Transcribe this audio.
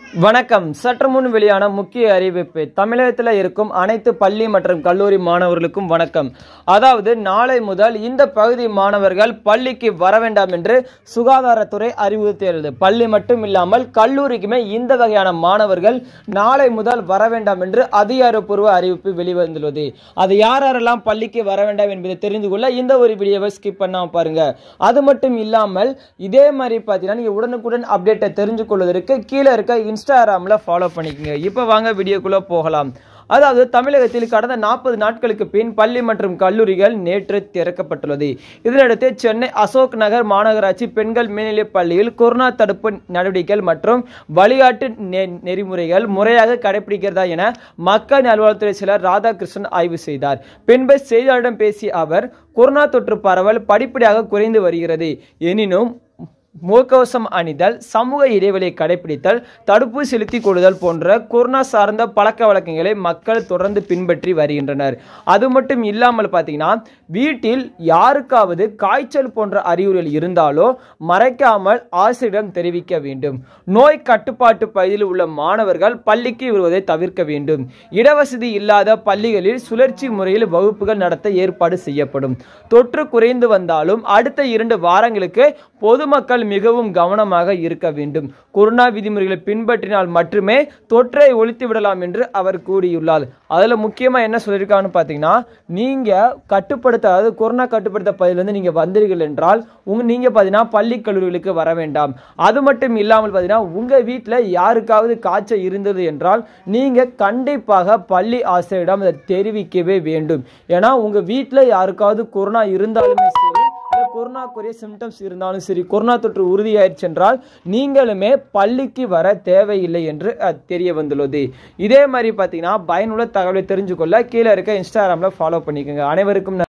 வணக்கம் சற்று முன் வெளியான முக்கிய அறிவிப்பு தமிழகத்தில் இருக்கும் அனைத்து பள்ளி மற்றும் கல்லூரி மாணவர்களுக்கும் வணக்கம் அதாவது நாளை முதல் இந்த பகுதி மாணவர்கள் பள்ளிக்கு வர வேண்டாம் என்று சுகாதாரத்துறை அறிவுறுத்தியுள்ளது பள்ளி மட்டும் இல்லாமல் கல்லூரிக்குமே இந்த வகையான மாணவர்கள் நாளை முதல் வர வேண்டாம் என்று அதிகாரப்பூர்வ அறிவிப்பு வெளிவந்துள்ளது அது யார் யாரெல்லாம் பள்ளிக்கு வர வேண்டாம் என்பதை தெரிந்து கொள்ள இந்த ஒரு வீடியோவை ஸ்கிப் பண்ணாம பாருங்க அது மட்டும் இல்லாமல் இதே மாதிரி பார்த்தீங்கன்னா நீங்க உடனுக்குடன் அப்டேட்டை தெரிஞ்சு கொள்வதற்கு கீழே இருக்க இன்ஸ்டாகிராமில் ஃபாலோ பண்ணிக்கோங்க இப்போ வாங்க வீடியோக்குள்ளே போகலாம் அதாவது தமிழகத்தில் கடந்த நாற்பது நாட்களுக்கு பின் பள்ளி மற்றும் கல்லூரிகள் நேற்று திறக்கப்பட்டுள்ளது இதனையடுத்து சென்னை அசோக் நகர் மாநகராட்சி பெண்கள் மேல்நிலைப் பள்ளியில் கொரோனா தடுப்பு நடவடிக்கைகள் மற்றும் வழிகாட்டு நெ- நெறிமுறைகள் முறையாக கடைபிடிக்கிறதா என மக்கள் நல்வாழ்வுத்துறை செயலர் ராதாகிருஷ்ணன் ஆய்வு செய்தார் பின்பு செய்தியாளரிடம் பேசிய அவர் கொரோனா தொற்று பரவல் படிப்படியாக குறைந்து வருகிறது எனினும் முகக்கவசம் அணிதல் சமூக இடைவெளியை கடைபிடித்தல் தடுப்பு செலுத்திக் கொள்ளுதல் போன்ற கொரோனா சார்ந்த பழக்க வழக்கங்களை மக்கள் தொடர்ந்து பின்பற்றி வருகின்றனர் அது மட்டும் இல்லாமல் பார்த்தீங்கன்னா வீட்டில் யாருக்காவது காய்ச்சல் போன்ற அறிகுறிகள் இருந்தாலோ மறைக்காமல் ஆசிரியரிடம் தெரிவிக்க வேண்டும் நோய் கட்டுப்பாட்டு பகுதியில் உள்ள மாணவர்கள் பள்ளிக்கு வருவதை தவிர்க்க வேண்டும் இடவசதி இல்லாத பள்ளிகளில் சுழற்சி முறையில் வகுப்புகள் நடத்த ஏற்பாடு செய்யப்படும் தொற்று குறைந்து வந்தாலும் அடுத்த இரண்டு வாரங்களுக்கு பொதுமக்கள் மிகவும் கவனமாக இருக்க வேண்டும் கொரோனா விதிமுறைகளை பின்பற்றினால் மட்டுமே தொற்றை ஒழித்து விடலாம் என்று அவர் கூறியுள்ளார் அதில் முக்கியமாக என்ன சொல்லியிருக்காங்கன்னு பார்த்தீங்கன்னா நீங்கள் கட்டுப்படுத்த அதாவது கொரோனா கட்டுப்படுத்த பகுதியிலிருந்து நீங்கள் வந்தீர்கள் என்றால் உங்க நீங்கள் பார்த்தீங்கன்னா பள்ளி கல்லூரிகளுக்கு வர வேண்டாம் அது மட்டும் இல்லாமல் பார்த்தீங்கன்னா உங்கள் வீட்டில் யாருக்காவது காய்ச்சல் இருந்தது என்றால் நீங்கள் கண்டிப்பாக பள்ளி ஆசிரியரிடம் அதை தெரிவிக்கவே வேண்டும் ஏன்னா உங்கள் வீட்டில் யாருக்காவது கொரோனா இருந்தாலுமே சரி இல்ல கொரோனாக்குரிய சிம்டம்ஸ் இருந்தாலும் சரி கொரோனா தொற்று உறுதியாயிடுச்சு என்றால் நீங்களுமே பள்ளிக்கு வர தேவையில்லை என்று அஹ், தெரிய வந்துள்ளது இதே மாதிரி பார்த்தீங்கன்னா பயனுள்ள தகவலை தெரிஞ்சுக்கொள்ள கீழே இருக்க இன்ஸ்டாகிராமில் ஃபாலோ பண்ணிக்கோங்க அனைவருக்கும் நன்றி.